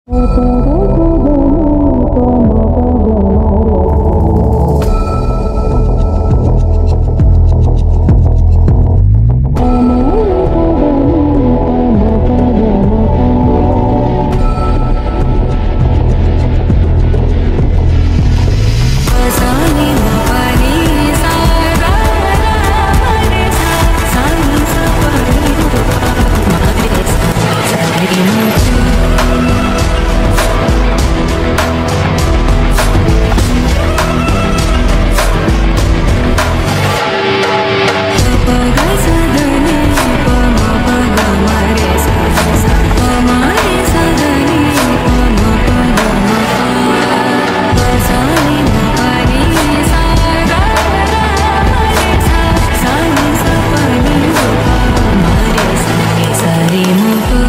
Sani ma pa ni sa ra ra ma re sa sa ni sa pa ni ru pa ma re sa sa ri ma pa ga sa da ni pa ma pa ga ma re sa sa pa ma re sa da ni pa ma pa ga ma pa sa ni ma pa ni sa ra ra ma re sa sa ni sa pa ni ru pa ma re sa ni sa ri ma pa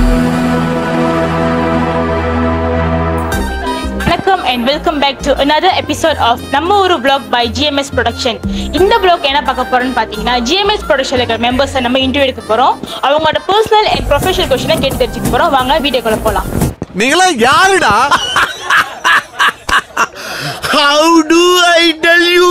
வணக்கம் and welcome back to another episode of நம்ம ஒரு vlog by GMS production இந்த vlog என்ன பார்க்க போறோம்னு பார்த்தீங்கன்னா GMS ப்ரொடக்ஷனில் இருக்கிற மெம்பர்ஸை நம்ம இன்டர்வியூ எடுக்க போகிறோம் அவங்களோட பர்சனல் அண்ட் ப்ரொஃபஷனல் கொஸ்டினை கேட்டு தெரிஞ்சுக்க போகிறோம் வாங்க வீடியோக்குள்ள போகலாம் நீங்களா யாருடா how to I tell you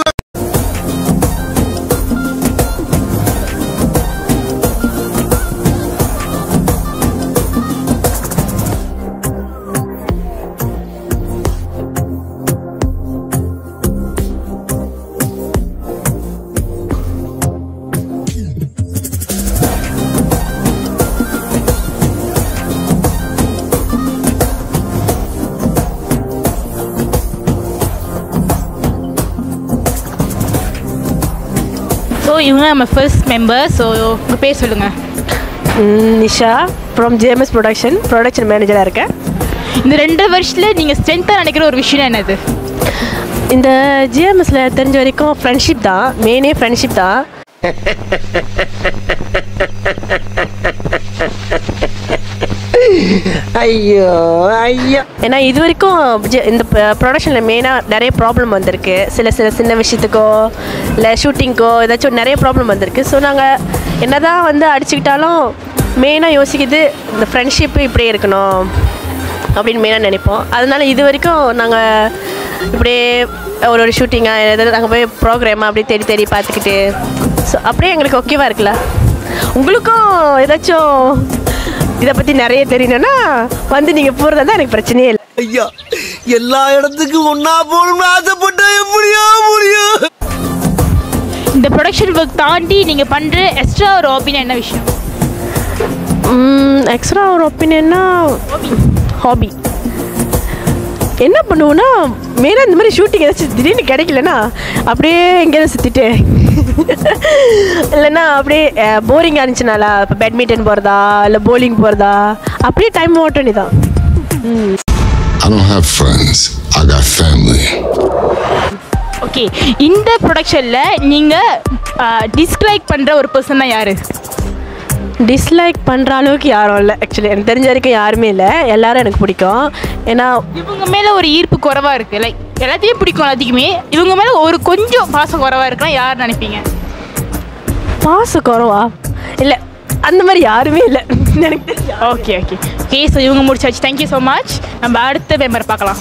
so இவங்க நம்ம ஃபர்ஸ்ட் மெம்பர் ஸோ உங்கள் பேர் சொல்லுங்கள் ம், Nisha from JMS production production மேனேஜராக இருக்கேன் இந்த ரெண்டு வருஷத்தில் நீங்கள் ஸ்ட்ரென்த்தாக நினைக்கிற ஒரு விஷயம் என்னது இந்த ஜிஎம்எஸ்ல தெரிஞ்ச வரைக்கும் ஃப்ரெண்ட்ஷிப் தான் மெயினே ஃப்ரெண்ட்ஷிப் தான் ஐயோ ஐயோ ஏன்னா இது வரைக்கும் ஜ- இந்த ப்ரொடக்ஷனில் மெயினாக நிறைய ப்ராப்ளம் வந்திருக்கு சில சில சின்ன விஷயத்துக்கோ இல்லை ஷூட்டிங்க்கோ ஏதாச்சும் நிறைய ப்ராப்ளம் வந்திருக்கு ஸோ நாங்கள் என்னதான் வந்து அடிச்சுக்கிட்டாலும் மெயினாக யோசிக்கிறது இந்த ஃப்ரெண்ட்ஷிப்பு இப்படியே இருக்கணும் அப்படின்னு மெயினாக நினைப்போம் அதனால இது வரைக்கும் நாங்கள் இப்படியே ஒரு ஒரு ஷூட்டிங்காக ஏதாவது நாங்கள் போய் ப்ரோக்ராமாக அப்படியே தேடி தேடி பார்த்துக்கிட்டு ஸோ அப்படியே எங்களுக்கு ஓகேவா இருக்குல்ல உங்களுக்கும் ஏதாச்சும் இதை பற்றி நிறைய தெரியணும்னா வந்து நீங்கள் போகிறதா தான் எனக்கு பிரச்சனையே இல்லை ஐயா எல்லா இடத்துக்கும் ஒன்னா போகணும்னு ஆசைப்பட்டா எப்படியா முடியும் இந்த ப்ரொடக்ஷன் ஒர்க் தாண்டி நீங்கள் பண்ணுற எக்ஸ்ட்ரா ஒரு ஹாபினா என்ன விஷயம் எக்ஸ்ட்ரா ஒரு ஒப்பீனியன்னா ஹாபி என்ன பண்ணுவோன்னா மெயினாக இந்த மாதிரி ஷூட்டிங் ஏதாச்சும் திடீர்னு கிடைக்கலனா அப்படியே எங்கேயாவது சுற்றிட்டு இல்லைன்னா அப்படியே போரிங்காக இருந்துச்சுனாலா இப்போ பேட்மிண்டன் போகிறதா இல்லை bowling போகிறதா அப்படியே டைம் ஓட்ட வேண்டியதான் I don't have friends. I got family. Okay இந்த ப்ரொடக்ஷனில் நீங்கள் டிஸ்லைக் பண்ணுற ஒரு பர்சன் தான் யார் டிஸ்லைக் பண்ணுற அளவுக்கு யாரும் இல்லை ஆக்சுவலி எனக்கு தெரிஞ்ச வரைக்கும் யாருமே இல்லை எல்லாரும் எனக்கு பிடிக்கும் ஏன்னா இவங்க மேல ஒரு ஈர்ப்பு குறைவா இருக்கு லைக் எல்லாத்தையும் பிடிக்கும் எல்லாத்துக்குமே இவங்க மேல ஒரு கொஞ்சம் பாசம் குறைவா இருக்குன்னா யார் நினைப்பீங்க பாசம் குறவா இல்லை அந்த மாதிரி யாருமே இல்லை எனக்கு தெரியும் ஓகே ஓகே ஓகே ஸோ இவங்க முடிச்சாச்சு தேங்க்யூ ஸோ மச் நம்ம அடுத்த மெம்பர் பார்க்கலாம்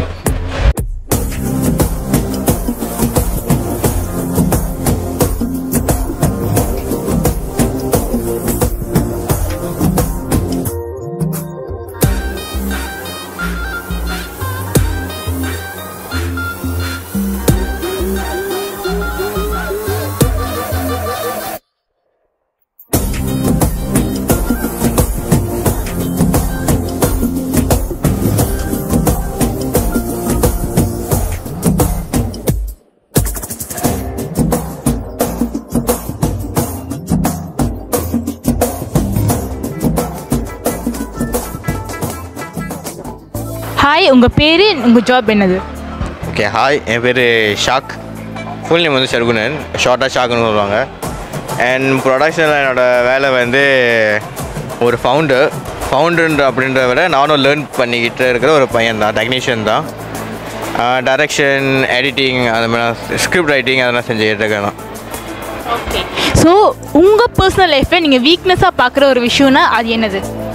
ஹாய் உங்கள் பேர் உங்கள் ஜாப் என்னது ஓகே ஹாய் என் பேர் ஷாக் ஃபுல் நேம் வந்து ஷர்குணன் ஷார்ட்டாக ஷாக்னு சொல்லுவாங்க அண்ட் ப்ரொடக்ஷனில் என்னோடய வேலை வந்து ஒரு ஃபவுண்டர் ஃபவுண்டர்ன்ற அப்படின்றத விட நானும் லேர்ன் பண்ணிக்கிட்டு இருக்கிற ஒரு பையன் தான் டெக்னீஷியன் தான் டைரக்ஷன் எடிட்டிங் அது மாதிரி ஸ்கிரிப்ட் ரைட்டிங் அதெல்லாம் செஞ்சுக்கிட்டு இருக்கேன் நான் ஓகே ஸோ உங்கள் பர்சனல் லைஃப்பில் நீங்கள் வீக்னஸாக பார்க்குற ஒரு விஷயம்னா அது என்னது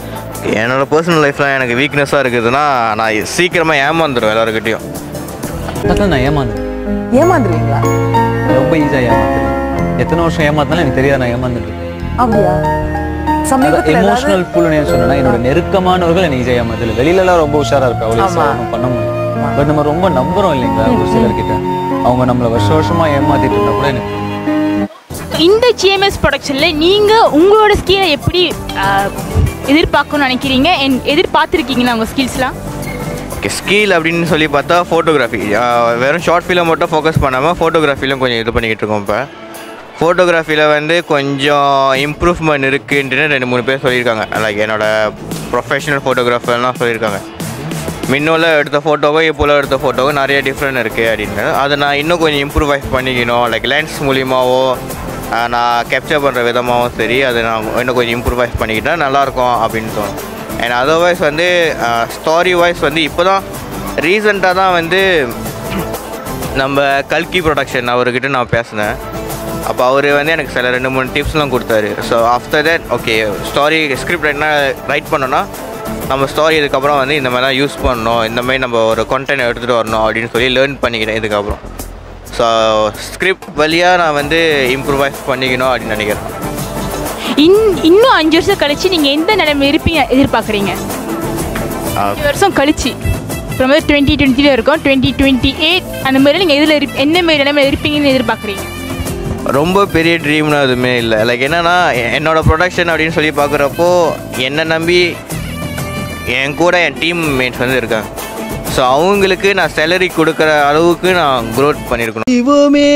என்னோடய பர்சனல் லைஃப்பில் எனக்கு வீக்னஸாக இருக்குதுன்னா நான் சீக்கிரமாக ஏமாந்துடுவேன் எல்லாருக்கிட்டையும் அதான் நான் ஏமாந்தேன் ஏமாந்துருவீங்களா ரொம்ப ஈஸியாக ஏமாத்துறேன் எத்தனை வருஷம் ஏமாத்தினாலும் எனக்கு தெரியாது நான் ஏமாந்துட்டு அப்படியா சமீபத்துல ஏதாவது எமோஷனல் புல்லுன்னு சொன்னா என்னோட நெருக்கமானவர்கள் எனக்கு ஈஸியாக ஏமாத்தல வெளியிலலாம் ரொம்ப உஷாரா இருப்பா அவ்வளோ ஆமா. ஒன்றும் பண்ண முடியும் பட் நம்ம ரொம்ப நம்புறோம் இல்லைங்களா ஒரு சிலர்கிட்ட அவங்க நம்மளை வருஷ வருஷமா ஏமாத்திட்டு இருந்தா கூட எனக்கு இந்த ஜிஎம்எஸ் ப்ரொடக்ஷன்ல நீங்க உங்களோட ஸ்கில்லை எப்படி ஆஹ், எதிர்பார்க்கணும்னு நினைக்கிறீங்க and எதிர்பார்த்திருக்கீங்களா உங்க ஸ்கில்ஸ்லாம் ஸ்கில் அப்படின்னு சொல்லி பார்த்தா ஃபோட்டோகிராஃபி வெறும் ஷார்ட் ஃபிலிம் மட்டும் ஃபோக்கஸ் பண்ணாமல் ஃபோட்டோகிராஃபிலும் கொஞ்சம் இது பண்ணிக்கிட்டு இருக்கோம் இப்போ ஃபோட்டோகிராஃபியில் வந்து கொஞ்சம் இம்ப்ரூவ்மெண்ட் இருக்குன்ட்டு ரெண்டு மூணு பேர் சொல்லியிருக்காங்க லைக் என்னோட ப்ரொஃபஷனல் ஃபோட்டோகிராஃபர்லாம் சொல்லியிருக்காங்க முன்னுள்ள எடுத்த ஃபோட்டோவோ இப்போல எடுத்த ஃபோட்டோவோ நிறைய டிஃப்ரெண்ட் இருக்குது அப்படின்னு அதை நான் இன்னும் கொஞ்சம் இம்ப்ரூவைஸ் பண்ணிக்கணும் லைக் லென்ஸ் மூலியமாவோ ஆஹ், நான் கேப்சர் பண்ணுற விதமாகவும் சரி அதை நான் இன்னும் கொஞ்சம் இம்ப்ரூவைஸ் பண்ணிக்கிட்டால் நல்லாயிருக்கும் அப்படின்னு தோணும் அண்ட் அதர்வைஸ் வந்து ஸ்டாரி வைஸ் வந்து இப்போ தான் ரீசெண்டாக தான் வந்து நம்ம கல்கி ப்ரொடக்ஷன் அவர்கிட்ட நான் பேசினேன் அப்போ அவர் வந்து எனக்கு சில ரெண்டு மூணு டிப்ஸ்லாம் கொடுத்தாரு so after that okay story script என்ன ரைட் பண்ணோன்னா நம்ம ஸ்டாரி இதுக்கப்புறம் வந்து இந்த மாதிரிலாம் யூஸ் பண்ணணும் இந்த மாதிரி நம்ம ஒரு கண்டென்ட் எடுத்துகிட்டு வரணும் அப்படின்னு சொல்லி லேர்ன் பண்ணிக்கிறேன் இதுக்கப்புறம் ஸோ ஸ்கிரிப்ட் வழியாக நான் வந்து இம்ப்ரூவைஸ் பண்ணிக்கணும் அப்படின்னு நினைக்கிறேன் இன் இன்னும் அஞ்சு வருஷம் கழிச்சு நீங்க எந்த நிலைமை இருப்பீங்க எதிர்பார்க்குறீங்க அஞ்சு வருஷம் கழிச்சு இப்போ வந்து டுவெண்ட்டி டுவெண்ட்டில இருக்கும் டுவெண்ட்டி டுவெண்ட்டி எயிட் அந்த மாதிரி நீங்கள் எதில் இருப் என்ன மாதிரி நிலைமை இருப்பீங்கன்னு எதிர்பார்க்குறீங்க ரொம்ப பெரிய ட்ரீம்னு எதுவுமே இல்லை லைக் என்னன்னா எ- என்னோட ப்ரொடக்ஷன் அப்படின்னு சொல்லி பார்க்குறப்போ என்னை நம்பி என் கூட என் டீம் மேட்ஸ் வந்து இருக்காங்க ஸோ அவங்களுக்கு நான் சேலரி கொடுக்குற அளவுக்கு நான் க்ரோத் பண்ணியிருக்கணும் தெய்வமே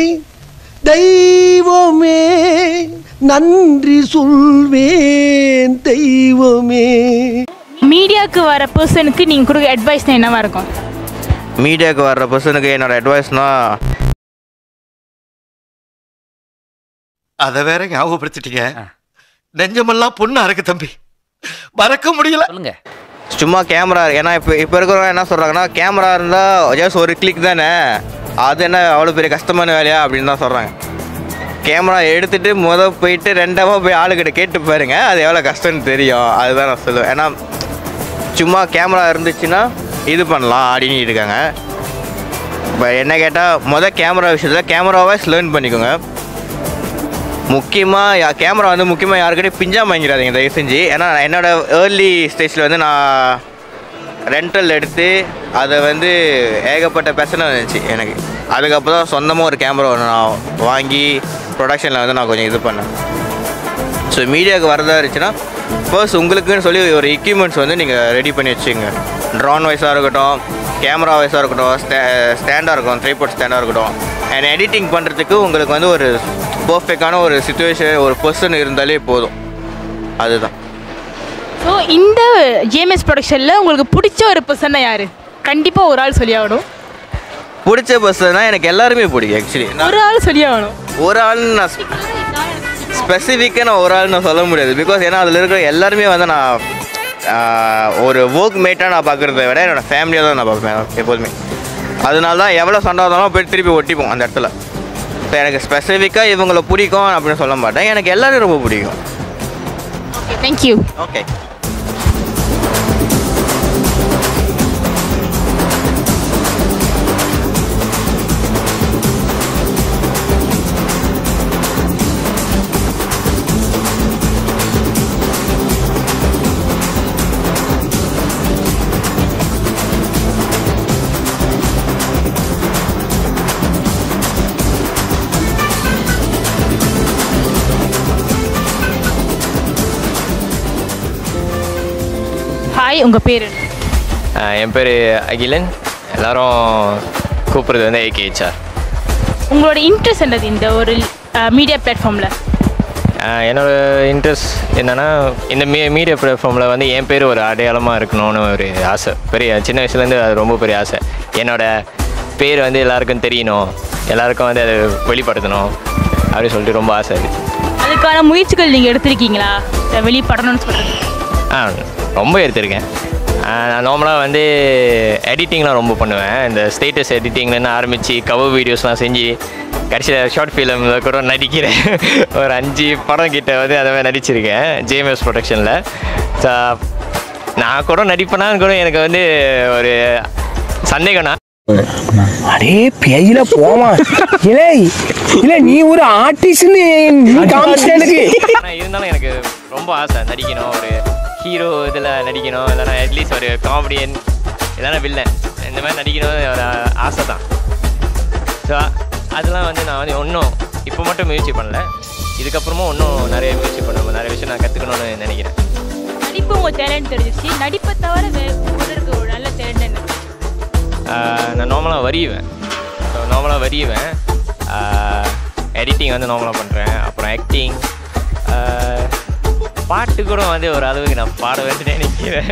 தெய்வமே நன்றி சொல்வேன் தெய்வமே மீடியாவுக்கு வர பர்சனுக்கு நீங்கள் கொடுக்க அட்வைஸ் என்னவா இருக்கும் மீடியாவுக்கு வர்ற பர்சனுக்கு என்னோட அட்வைஸ்னால் அதை வேற ஞாபகப்படுத்திட்டீங்க நெஞ்சமெல்லாம் பொண்ணு அறக்கு தம்பி மறக்க முடியல சொல்லுங்க சும்மா கேமரா ஏன்னா இப்போ இப்போ இருக்கிறவங்க என்ன சொல்கிறாங்கன்னா கேமரா இருந்தால் ஜஸ்ட் ஒரு கிளிக் தானே அது என்ன அவ்வளோ பெரிய கஷ்டமான வேலையா அப்படின்னு தான் சொல்கிறாங்க கேமரா எடுத்துட்டு முத போயிட்டு ரெண்டாவா போய் ஆளுகிட்ட கேட்டு பாருங்க அது எவ்வளோ கஷ்டம்னு தெரியும் அதுதான் நான் சொல்லுவேன் ஏன்னா சும்மா கேமரா இருந்துச்சுன்னா இது பண்ணலாம் அப்படின்னு இருக்காங்க இப்போ என்ன கேட்டால் மொதல் கேமரா விஷயத்தில் கேமராவை லேர்ன் பண்ணிக்கோங்க முக்கியமாக கேமரா வந்து முக்கியமாக யாருக்கிட்டையும் பிஞ்சாம வாங்கிடாதீங்க தயவு செஞ்சு ஏன்னா என்னோட ஏர்லி ஸ்டேஜில் வந்து நான் ரெண்டல் எடுத்து அதை வந்து ஏகப்பட்ட பிரச்சனை இருந்துச்சு எனக்கு அதுக்கப்புறம் தான் சொந்தமாக ஒரு கேமரா ஒன்று நான் வாங்கி ப்ரொடக்ஷனில் வந்து நான் கொஞ்சம் இது பண்ணேன் ஸோ மீடியாவுக்கு வரதா இருந்துச்சுன்னா ஃபர்ஸ்ட் உங்களுக்குன்னு சொல்லி ஒரு எக்யூப்மெண்ட்ஸ் வந்து நீங்கள் ரெடி பண்ணி வச்சுங்க ட்ரோன் வைஸாக இருக்கட்டும் கேமரா வைஸாக இருக்கட்டும் ஸ்டே ஸ்டாண்டாக இருக்கட்டும் ட்ரைபோர்ட் ஸ்டாண்டாக இருக்கட்டும் அண்ட் எடிட்டிங் பண்ணுறதுக்கு உங்களுக்கு வந்து ஒரு பர்ஃபெக்டான ஒரு சுச்சுவேஷன் ஒரு பர்சன் இருந்தாலே போதும் அதுதான் ஸோ இந்த ஜிஎம்எஸ் ப்ரொடக்ஷனில் உங்களுக்கு பிடிச்ச ஒரு பர்சன் யார் கண்டிப்பாக ஒரு ஆள் சொல்லி ஆகணும் பிடிச்ச பர்சன்னா எனக்கு எல்லாருமே பிடிக்கும் ஆக்சுவலி ஒரு ஆள் சொல்லி ஆகணும் ஒரு ஆள் நான் ஸ்பெசிஃபிக்காக நான் ஒரு ஆள் நான் சொல்ல முடியாது பிகாஸ் ஏன்னா அதில் இருக்கிற எல்லாருமே வந்து நான் ஆஹ், ஒரு ஒர்க் மேட்டாக நான் பார்க்குறத விட என்னோட ஃபேமிலியாக தான் நான் பார்ப்பேன் எப்போதுமே அதனால தான் எவ்வளோ சண்டை வந்தாலும் போய் திருப்பி ஒட்டிப்போம் அந்த இடத்துல ஸோ எனக்கு ஸ்பெசிஃபிக்காக இவங்களை பிடிக்கும் அப்படின்னு சொல்ல மாட்டேன் எனக்கு எல்லாரும் ரொம்ப பிடிக்கும் ஓகே தேங்க்யூ ஓகே ஹாய் உங்கள் பேர் என்ன? ஆஹ் என் பேர் அகிலன் எல்லாரும் கூப்பிட்றது வந்து ஏகேஹெச்ஆர் உங்களோட இன்ட்ரெஸ்ட் என்னது இந்த ஒரு மீடியா பிளாட்ஃபார்மில் என்னோட இன்ட்ரெஸ்ட் என்னென்னா இந்த மீ மீடியா பிளாட்ஃபார்மில் வந்து என் பேர் ஒரு அடையாளமாக இருக்கணும்னு ஒரு ஆசை பெரிய சின்ன வயசுலேருந்து அது ரொம்ப பெரிய ஆசை என்னோட பேர் வந்து எல்லாருக்கும் தெரியணும் எல்லாருக்கும் வந்து அதை வெளிப்படுத்தணும் அப்படின்னு சொல்லிட்டு ரொம்ப ஆசை இருக்குது அதுக்கான முயற்சிகள் நீங்கள் எடுத்திருக்கீங்களா இதை வெளிப்படணும்னு சொல்கிறது ஆ ரொம்ப எடுத்திருக்கேன் ஆ, நான் நார்மலாக வந்து எடிட்டிங்லாம் ரொம்ப பண்ணுவேன் இந்த ஸ்டேட்டஸ் எடிட்டிங்லேருந்து ஆரம்பித்து கவர் வீடியோஸ்லாம் செஞ்சு கடைசியில் ஷார்ட் ஃபிலிமில் கூட நடிக்கிறேன் ஒரு அஞ்சு படம் கிட்ட வந்து அதை மாதிரி நடிச்சிருக்கேன் ஜேஎம்எஸ் ப்ரொடக்ஷனில் ஸோ நான் கூட நடிப்பேனான்னு கூட எனக்கு வந்து ஒரு சந்தேகம்னா அடே பெயில போமா இல்ல இல்ல நீ ஒரு ஆர்டிஸ்ட்னு நீ காமிச்சிட்ட எனக்கு ஆனால் இருந்தாலும் எனக்கு ரொம்ப ஆசை நடிக்கணும் ஒரு ஹீரோ இதில் நடிக்கணும் இல்லைனா அட்லீஸ்ட் ஒரு காமெடியன் இல்லைனா வில்லன் இந்த மாதிரி நடிக்கணும் ஒரு ஆசை தான் ஸோ அதெல்லாம் வந்து நான் வந்து ஒன்றும் இப்போ மட்டும் முயற்சி பண்ணல இதுக்கப்புறமும் இன்னும் நிறைய முயற்சி பண்ணணும் நிறைய விஷயம் நான் கற்றுக்கணும்னு நினைக்கிறேன் நடிப்பு உங்க டேலண்ட் தெரிஞ்சிச்சு நடிப்பை தவிர வேற உங்களுக்கு ஒரு நல்ல டேலண்ட் என்ன ஆஹ் நான் நார்மலாக வரியுவேன் ஸோ நார்மலாக வரியுவேன் எடிட்டிங் வந்து நார்மலாக பண்ணுறேன் அப்புறம் ஆக்டிங் பாட்டு கூட வந்து ஒரு அளவுக்கு நான் பாட வேண்டிய நினைக்கிறேன்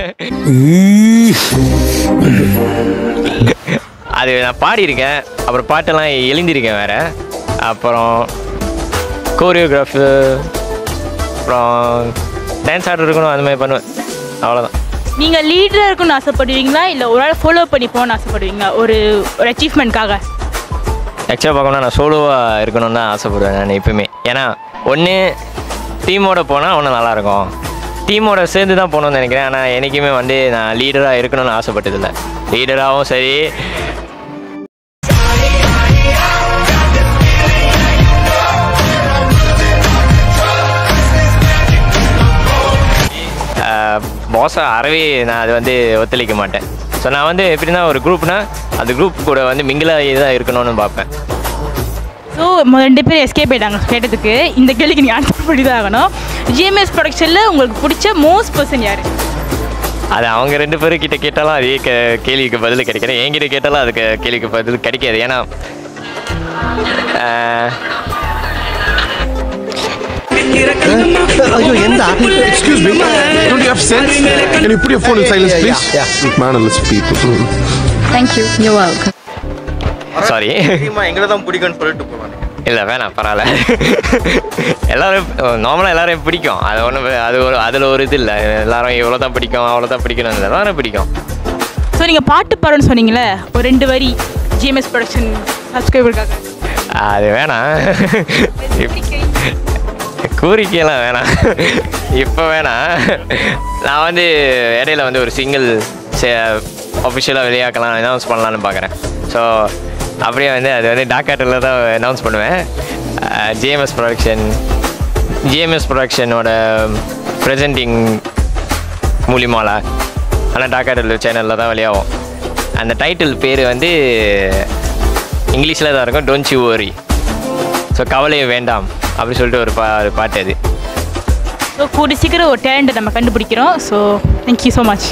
அது நான் பாடியிருக்கேன் அப்புறம் பாட்டெல்லாம் எழுந்திருக்கேன் வேறு அப்புறம் கோரியோகிராஃபு அப்புறம் டான்ஸ் ஆர்டர் இருக்கணும் அந்த மாதிரி பண்ணுவேன் அவ்வளோதான் நீங்க லீடரா இருக்கணும்னு ஆசைப்படுவீங்களா இல்ல ஒரு ஆள் ஃபாலோ பண்ணி போகணும்னு ஆசைப்படுவீங்களா ஒரு ஒரு அச்சீவ்மெண்ட்காக ஆக்சுவலாக பார்க்கணும்னா நான் சோலோவாக இருக்கணும்னு தான் ஆசைப்படுவேன் நான் எப்பவுமே ஏன்னா ஒன்று டீமோட போனால் ஒன்றும் நல்லாயிருக்கும் டீமோட சேர்ந்து தான் போகணும்னு நினைக்கிறேன் ஆனால் என்றைக்குமே வந்து நான் லீடராக இருக்கணும்னு ஆசைப்பட்டதில்லை லீடராகவும் சரி பாஸை அறவே நான் அது வந்து ஒத்துழைக்க மாட்டேன் ஸோ நான் வந்து எப்படின்னா ஒரு குரூப்னா அந்த குரூப் கூட வந்து மிங்கிலாகி தான் இருக்கணும்னு பார்ப்பேன் ஸோ ரெண்டு பேரும் எஸ்கேப் ஆயிட்டாங்க கேட்டதுக்கு இந்த கேள்விக்கு நீங்கள் ஆன்சர் பண்ணி தான் ஆகணும் ஜிஎம்எஸ் ப்ரொடக்ஷனில் உங்களுக்கு பிடிச்ச மோஸ்ட் பர்சன் யார் அது அவங்க ரெண்டு பேரும் கிட்ட கேட்டாலும் அதே கே கேள்விக்கு பதில் கிடைக்கிறேன் என்கிட்ட கேட்டாலும் அதுக்கு கேள்விக்கு பதில் கிடைக்காது ஏன்னா ஆஹ், ஐயோ எந்த excuse me don't you have sense can you put your phone in silence please mannerless people Thank you. You're welcome. Sorry எங்களை தான் பிடிக்கும்னு சொல்லிட்டு போவாங்க இல்லை வேணாம் பரவாயில்ல எல்லாரும் நார்மலாக எல்லாரையும் பிடிக்கும் அது ஒன்றும் அது ஒரு அதில் ஒரு இது இல்லை எல்லாரும் இவ்வளோ தான் பிடிக்கும் அவ்வளோ தான் பிடிக்கணும் இல்லை எல்லாரும் பிடிக்கும் ஸோ நீங்கள் பாட்டு பாடுன்னு சொன்னீங்களே ஒரு ரெண்டு வரி ஜிஎம்எஸ் ப்ரொடக்ஷன் சப்ஸ்கிரைபருக்காக அது வேணாம் கோரிக்கையெல்லாம் வேணாம் இப்போ வேணாம் நான் வந்து இடையில வந்து ஒரு சிங்கிள் அஃபிஷியலாக வெளியாக்கலாம் அனௌன்ஸ் பண்ணலான்னு பார்க்குறேன் ஸோ அப்படியே வந்து அது வந்து டாக்காட்டில் தான் அனௌன்ஸ் பண்ணுவேன் ஜிஎம்எஸ் ப்ரொடக்ஷன் ஜிஎம்எஸ் ப்ரொடக்ஷனோட ப்ரெசென்டிங் மூலியமால ஆனால் டாக்காட்டில் சேனலில் தான் வெளியாகும் அந்த டைட்டில் பேர் வந்து இங்கிலீஷில் தான் இருக்கும் டோன்ட் யூ worry ஸோ கவலையே வேண்டாம் அப்படி சொல்லிட்டு ஒரு பா ஒரு பாட்டு அது ஸோ கூடி சீக்கிரம் ஒரு டேலண்ட்டை நம்ம கண்டுபிடிக்கிறோம் so thank you so much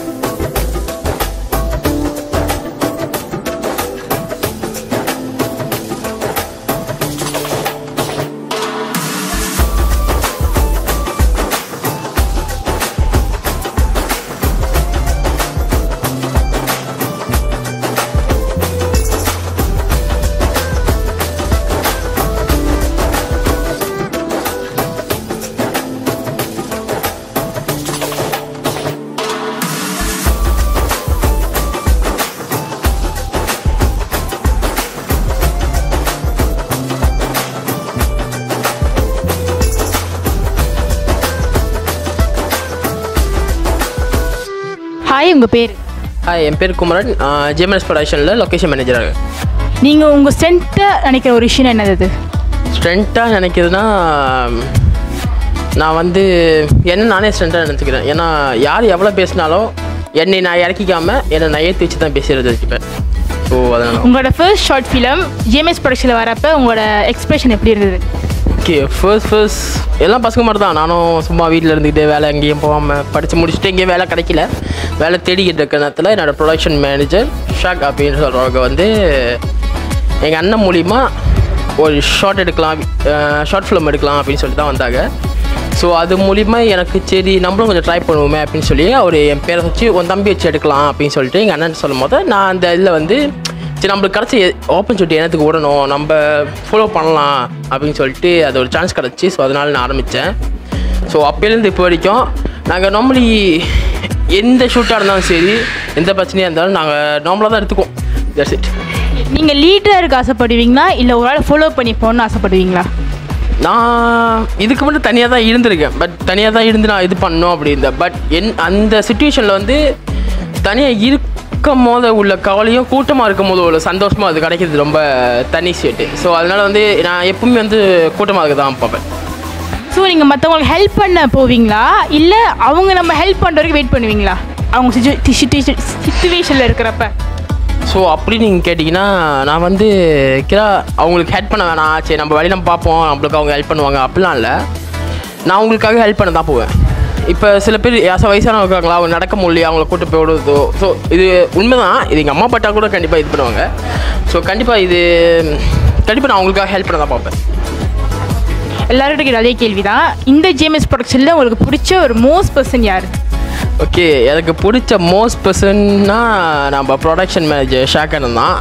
hi உங்கள் பேர் ஹாய் என் பேர் குமரன் ஜிஎம்எஸ் ப்ரொடக்ஷனில் லொக்கேஷன் மேனேஜராக நீங்கள் உங்கள் ஸ்ட்ரென்த்தை நினைக்கிற ஒரு விஷயம் என்னது அது ஸ்ட்ரென்த்தாக நினைக்கிறதுனா நான் வந்து என்ன நானே ஸ்ட்ரென்த்தாக நினச்சிக்கிறேன் ஏன்னா யார் எவ்வளோ பேசினாலும் என்னை நான் இறக்கிக்காம என்னை நான் ஏற்றி வச்சு தான் பேசுகிறது வச்சுப்பேன் ஸோ அதனால் உங்களோட ஃபர்ஸ்ட் ஷார்ட் ஃபிலிம் ஜிஎம்எஸ் ப்ரொடக்ஷனில் வரப்போ உங்களோட எக்ஸ்பிரஷன் எப்படி இருந்தது ஓகே ஃபர்ஸ்ட் ஃபர்ஸ்ட் எல்லாம் பசங்க மாதிரி தான் நானும் சும்மா வீட்டில் இருந்துக்கிட்டு வேலை எங்கேயும் போகாமல் படித்து முடிச்சுட்டு எங்கேயும் வேலை கிடைக்கல வேலை தேடிக்கிட்டு இருக்க நேரத்தில் என்னோடய ப்ரொடக்ஷன் மேனேஜர் ஷாக் அப்படின்னு சொல்கிறவங்க வந்து எங்கள் அண்ணன் மூலிமா ஒரு ஷார்ட் எடுக்கலாம் ஷார்ட் ஃபிலிம் எடுக்கலாம் அப்படின்னு சொல்லிட்டு தான் வந்தாங்க ஸோ அது மூலிமா எனக்கு சரி நம்மளும் கொஞ்சம் ட்ரை பண்ணுவோமே அப்படின்னு சொல்லி அவர் என் பேரை வச்சு உன் தம்பி வச்சு எடுக்கலாம் அப்படின்னு சொல்லிட்டு எங்கள் அண்ணன் சொல்லும் போது நான் அந்த இதில் வந்து சரி நம்மளுக்கு கிடச்ச ஆப்பர்ச்சுனிட்டி என்னத்துக்கு விடணும் நம்ம ஃபாலோ பண்ணலாம் அப்படின்னு சொல்லிட்டு அது ஒரு சான்ஸ் கிடச்சி ஸோ அதனால நான் ஆரம்பித்தேன் ஸோ அப்போலேருந்து இப்போ வரைக்கும் நாங்கள் நார்மலி எந்த ஷூட்டாக இருந்தாலும் சரி எந்த பிரச்சனையாக இருந்தாலும் நாங்கள் நார்மலாக தான் எடுத்துக்குவோம் தட்ஸ் இட் நீங்கள் லீடராக இருக்க ஆசைப்படுவீங்களா இல்லை ஒரு ஆள் ஃபாலோ பண்ணி போகணும்னு ஆசைப்படுவீங்களா நான் இதுக்கு மட்டும் தனியாக தான் இருந்திருக்கேன் பட் தனியாக தான் இருந்து நான் இது பண்ணோம் அப்படின்ற பட் என் அந்த சுச்சுவேஷனில் வந்து தனியாக இருக்கும் போது உள்ள கவலையும் கூட்டமாக இருக்கும் போது உள்ள சந்தோஷமும் அது கிடைக்கிறது ரொம்ப தனி ஸ்டேட்டு ஸோ அதனால் வந்து நான் எப்பவுமே வந்து கூட்டமாக இருக்க தான் பார்ப்பேன் ஸோ நீங்கள் மற்றவங்களுக்கு ஹெல்ப் பண்ண போவீங்களா இல்லை அவங்க நம்ம ஹெல்ப் பண்ணுற வரைக்கும் வெயிட் பண்ணுவீங்களா அவங்க சுச்சுவேஷன் சுச்சுவேஷனில் இருக்கிறப்ப ஸோ அப்படி நீங்கள் கேட்டிங்கன்னா நான் வந்து கிரா அவங்களுக்கு ஹெல்ப் பண்ண வேணாம் சரி நம்ம வழி நம்ம பார்ப்போம் நம்மளுக்கு அவங்க ஹெல்ப் பண்ணுவாங்க அப்படிலாம் இல்லை நான் அவங்களுக்காக ஹெல்ப் பண்ண தான் போவேன் இப்போ சில பேர் யாச வயசானவங்க இருக்காங்களா அவங்க நடக்க முடியல அவங்கள கூட்டு போய் விடுறதோ ஸோ இது உண்மைதான் இது எங்கள் அம்மா பாட்டா கூட கண்டிப்பாக இது பண்ணுவாங்க ஸோ கண்டிப்பாக இது கண்டிப்பாக நான் அவங்களுக்காக ஹெல்ப் பண்ண தான் பார்ப்பேன் எல்லார்கிட்ட அதே கேள்வி தான் இந்த ஜேஎம்எஸ் ப்ரொடக்ஷனில் உங்களுக்கு பிடிச்ச ஒரு மோஸ்ட் பர்சன் யார் ஓகே எனக்கு பிடிச்ச மோஸ்ட் பர்சன்னா நம்ம ப்ரொடக்ஷன் மேனேஜர் ஷாக்கன் தான்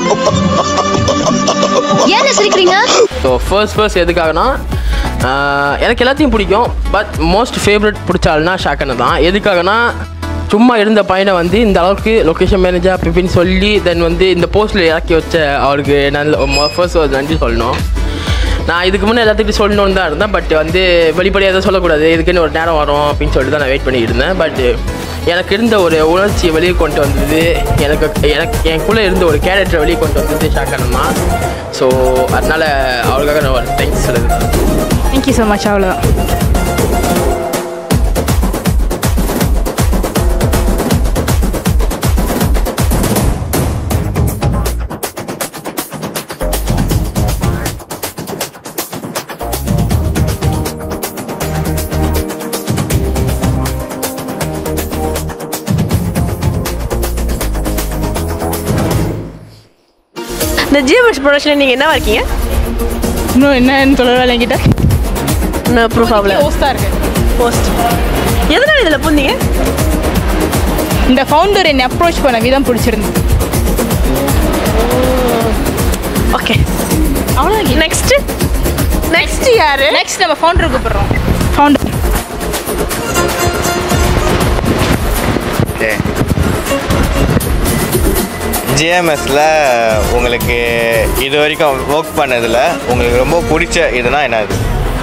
ஏன் சிரிக்கிறீங்க ஸோ ஃபர்ஸ்ட் ஃபர்ஸ்ட் எதுக்காகனா ஆஹ், எனக்கு எல்லாத்தையும் பிடிக்கும் பட் மோஸ்ட் ஃபேவரட் பிடிச்ச ஆள்னா ஷாக்கனை தான் எதுக்காகனா சும்மா இருந்த பையனை வந்து இந்த அளவுக்கு லொக்கேஷன் மேனேஜர் பிப்பின்னு சொல்லி தென் வந்து இந்த போஸ்ட்டில் இறக்கி வச்ச அவருக்கு நல்ல ஃபர்ஸ்ட் ஒரு நன்றி சொல்லணும் நான் இதுக்கு முன்னே எல்லாத்துக்கிட்டும் சொல்லணும்னு தான் இருந்தேன் பட் வந்து வெளிப்படையாக எதுவும் சொல்லக்கூடாது இதுக்குன்னு ஒரு நேரம் வரும் அப்படின்னு சொல்லிட்டு தான் நான் வெயிட் பண்ணிட்டு இருந்தேன் பட் எனக்கு இருந்த ஒரு உணர்ச்சியை வெளியே கொண்டு வந்தது எனக்கு எனக்கு எனக்குள்ளே இருந்த ஒரு கேரக்டரை வெளியே கொண்டு வந்தது ஷாக்கன் தான் ஸோ அதனால் அவளுக்காக நான் ஒரு தேங்க்ஸ் சொல்லுது தேங்க்யூ ஸோ மச் அவ்வளோதான் இந்த ஜிஎம்எஸ் ப்ரொடக்ஷனில் நீங்கள் என்னவா இருக்கீங்க இன்னும் என்னன்னு சொல்லலாம் என்கிட்ட இன்னும் ப்ரூஃப் ஆகல போஸ்டாக இருக்கு போஸ்ட் எதனால் இதில் பூந்தீங்க இந்த ஃபவுண்டர் என்னை அப்ரோச் பண்ண விதம் பிடிச்சிருந்து ஓகே அவ்வளோதான் நெக்ஸ்ட் நெக்ஸ்ட் யாரு நெக்ஸ்ட் நம்ம ஃபவுண்டர் கூப்பிடுறோம் ஃபவுண்டர் ஓகே ஜிஎம்எஸில் உங்களுக்கு இது வரைக்கும் ஒர்க் பண்ணதில் உங்களுக்கு ரொம்ப பிடிச்ச இதுனா என்னது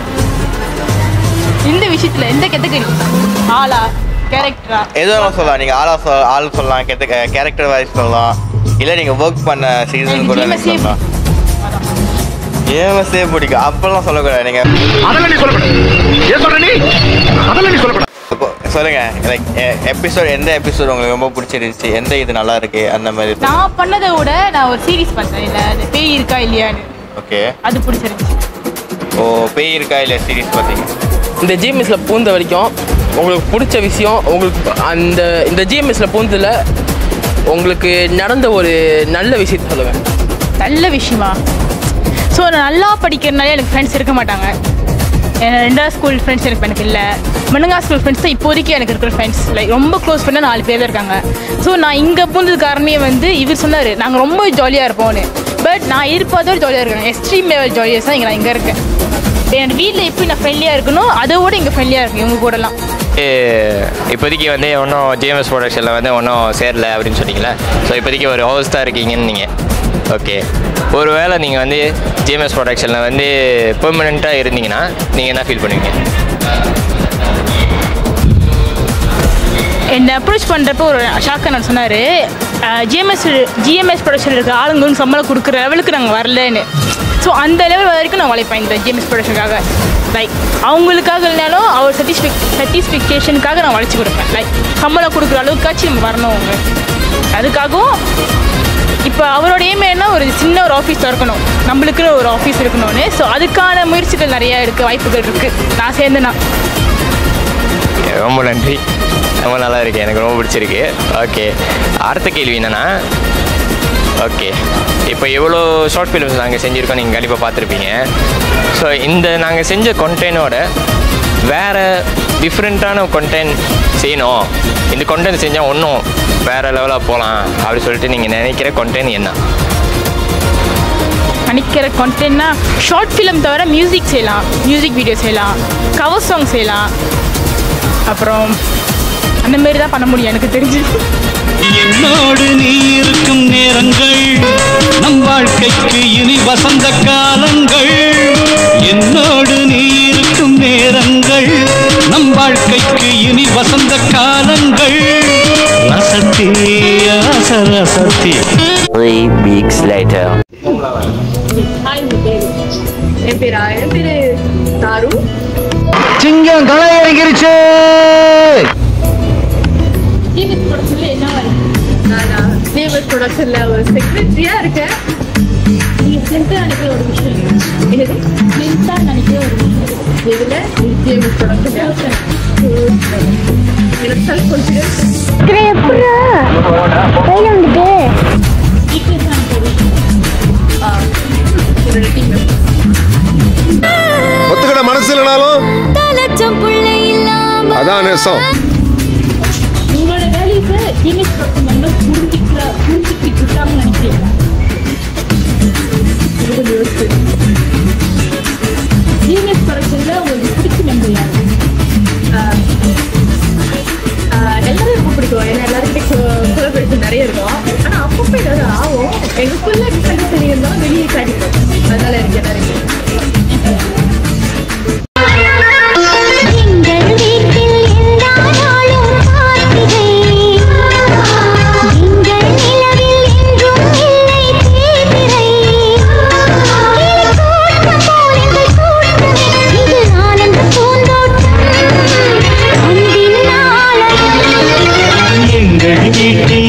இந்த விஷயத்தில் எந்த கேட்டகரி ஆளா கேரக்டரா எது வேணாலும் சொல்லலாம் நீங்கள் ஆளா சொல் ஆள் சொல்லலாம் கெத்த கேரக்டர் வைஸ் சொல்லலாம் இல்லை நீங்கள் ஒர்க் பண்ண சீசன் கூட GMS ஏ சொல்லலாம் ஜிஎம்எஸ்ஸே பிடிக்கும் அப்பெல்லாம் சொல்லக்கூடாது நீங்கள் அதெல்லாம் நீ சொல்லக்கூடாது ஏன் சொல்ற நீ அதெல்லாம் நீ சொல்லக்கூடாது சொல்லுங்க லைக் எபிசோட் எந்த எபிசோட் உங்களுக்கு ரொம்ப பிடிச்சிருந்துச்சு எந்த இது நல்லா இருக்கு அந்த மாதிரி நான் பண்ணதை விட நான் ஒரு சீரிஸ் பார்த்தேன் இல்லை அது பேய் இருக்கா இல்லையான்னு ஓகே அது பிடிச்சிருந்துச்சு ஓ பேய் இருக்கா இல்லை சீரிஸ் பார்த்தீங்க இந்த ஜிஎம்எஸில் பூந்த வரைக்கும் உங்களுக்கு பிடிச்ச விஷயம் உங்களுக்கு அந்த இந்த ஜிஎம்எஸில் பூந்ததில் உங்களுக்கு நடந்த ஒரு நல்ல விஷயத்தை சொல்லுங்கள் நல்ல விஷயமா ஸோ நான் நல்லா படிக்கிறனாலே எனக்கு ஃப்ரெண்ட்ஸ் இருக்க மாட்டாங்க என் ரெண்டாவது ஸ்கூல் ஃப்ரெண்ட்ஸ் எனக்கு எனக்கு இல்லை மனுங்கா ஸ்கூல் ஃப்ரெண்ட்ஸ் தான் இப்போதைக்கு எனக்கு இருக்கிற ஃப்ரெண்ட்ஸ் லைக் ரொம்ப க்ளோஸ் பண்ண நாலு பேர் தான் இருக்காங்க ஸோ நான் இங்கே பூந்தது காரணமே வந்து இவர் சொன்னார் நாங்கள் ரொம்ப ஜாலியாக இருப்போம்னு பட் நான் இருப்பதோட ஜாலியாக இருக்கேன் எக்ஸ்ட்ரீம் லெவல் ஜாலியஸ் தான் இங்கே நான் இங்கே இருக்கேன் என் வீட்டில் எப்படி நான் ஃப்ரெண்ட்லியாக இருக்கணும் அதை விட இங்கே ஃப்ரெண்ட்லியாக இருக்கும் இவங்க கூடலாம் ஏ, இப்போதைக்கு வந்து ஒன்றும் ஜிஎம்எஸ் ப்ரொடக்ஷனில் வந்து ஒன்றும் சேரல அப்படின்னு சொன்னீங்களே ஸோ இப்போதைக்கு ஒரு ஹவுஸ் தான் இருக்கீங்கன்னு நீங்கள் ஓகே ஒரு வேளை நீங்கள் வந்து ஜிஎம்எஸ் ப்ரொடக்ஷனில் வந்து பெர்மனெண்ட்டாக இருந்தீங்கன்னா நீங்கள் என்ன ஃபீல் பண்ணுவீங்க என்னை அப்ரோச் பண்ணுறப்போ ஒரு ஷாக்கை நான் சொன்னார் ஜிஎம்எஸ் ஜிஎம்எஸ் ப்ரொடக்ஷன் இருக்க ஆளுங்களுக்கு சம்பளம் கொடுக்குற லெவலுக்கு நாங்கள் வரலன்னு ஸோ அந்த லெவல் வரைக்கும் நான் உழைப்பேன் இந்த ஜிஎம்எஸ் ப்ரொடக்ஷனுக்காக லைக் அவங்களுக்காக இல்லைனாலும் அவர் சர்டிஃபிக் சர்டிஃபிகேஷனுக்காக நான் உழைச்சி கொடுப்பேன் லைக் சம்பளம் கொடுக்குற அளவுக்காச்சும் நம்ம வரணும் அவங்க அதுக்காகவும் இப்போ அவரோட aim என்ன ஒரு சின்ன ஒரு ஆஃபீஸ் திறக்கணும் நம்மளுக்குன்னு ஒரு ஆஃபீஸ் இருக்கணும்னு ஸோ அதுக்கான முயற்சிகள் நிறைய இருக்குது வாய்ப்புகள் இருக்குது நான் சேர்ந்தேன்னா Okay, ரொம்ப நன்றி ரொம்ப நல்லா இருக்கு எனக்கு ரொம்ப பிடிச்சிருக்கு ஓகே அடுத்த கேள்வி என்னென்னா ஓகே இப்போ எவ்வளோ ஷார்ட் ஃபிலிம்ஸ் நாங்கள் செஞ்சுருக்கோம் நீங்கள் கண்டிப்பாக பார்த்துருப்பீங்க ஸோ இந்த நாங்கள் செஞ்ச கொண்டெயினோட வேறு டிஃப்ரெண்ட்டான கொண்டென்ட் செய்யணும் இந்த கொண்டென்ட் செஞ்சால் ஒன்றும் வேறு லெவலாக போகலாம் அப்படி சொல்லிட்டு நீங்கள் நினைக்கிற கொண்டென்ட் என்ன நினைக்கிற கண்டென்ட்னா ஷார்ட் ஃபிலிம் தவிர மியூசிக் செய்யலாம் மியூசிக் வீடியோ செய்யலாம் கவர் சாங் செய்யலாம் அப்புறம் அந்த மாதிரி தான் பண்ண முடியும் எனக்கு தெரிஞ்சு என்னோடு நீ இருக்கும் நேரங்கள் நம் வாழ்க்கைக்கு இனி வசந்த காலங்கள் என்னோடு நீ இருக்கும் நேரங்கள் நம் வாழ்க்கைக்கு இனி வசந்த காலங்கள் ரசத்தி ஆச ரசத்தி Three weeks later. ஹாய் உங்க பேரு என் பேரா என் பேரு தாரு சிங்கம் களை இறங்கிருச்சு டிவிஎஸ் ப்ரொடக்ஷன்ல என்ன நானா டிவிஎஸ் ப்ரொடக்ஷன்ல ஒரு செக்ரட்டரியா இருக்கேன் நீங்க சிம்பிளா நினைக்கிற ஒரு விஷயம் எது சிம்பிளா நினைக்கிற ஒரு விஷயம் எதுல டிவிஎஸ் ப்ரொடக்ஷன் எனக்கு செல்ஃப் கான்ஃபிடன்ஸ் என்னோட டீம் ஒத்துக்கிட மனசு இல்லைனாலும் அதான் நேசம் உங்களோட வேலையை டிஎம்எஸ் ப்ரொடக்ஷன் மெம்பர்ஸ் புரிஞ்சுக்கிற புரிஞ்சுக்கிட்டு இருக்காங்கன்னு நினைக்கிறீங்களா டிஎம்எஸ் ப்ரொடக்ஷன்ல உங்களுக்கு பிடிச்ச மெம்பர் யாரு எல்லாரும் ரொம்ப பிடிக்கும் ஏன்னா எல்லாருக்கிட்ட கொலபரேஷன் நிறைய இருக்கும் ஆனா அப்பப்போ ஏதாவது ஆகும் எங்களுக்குள்ள கண்டு தெரியும் தான் வெளியே காட்டிப்போம் அதனால எனக்கு எல்லாரும் எங்கள் வீட்டில்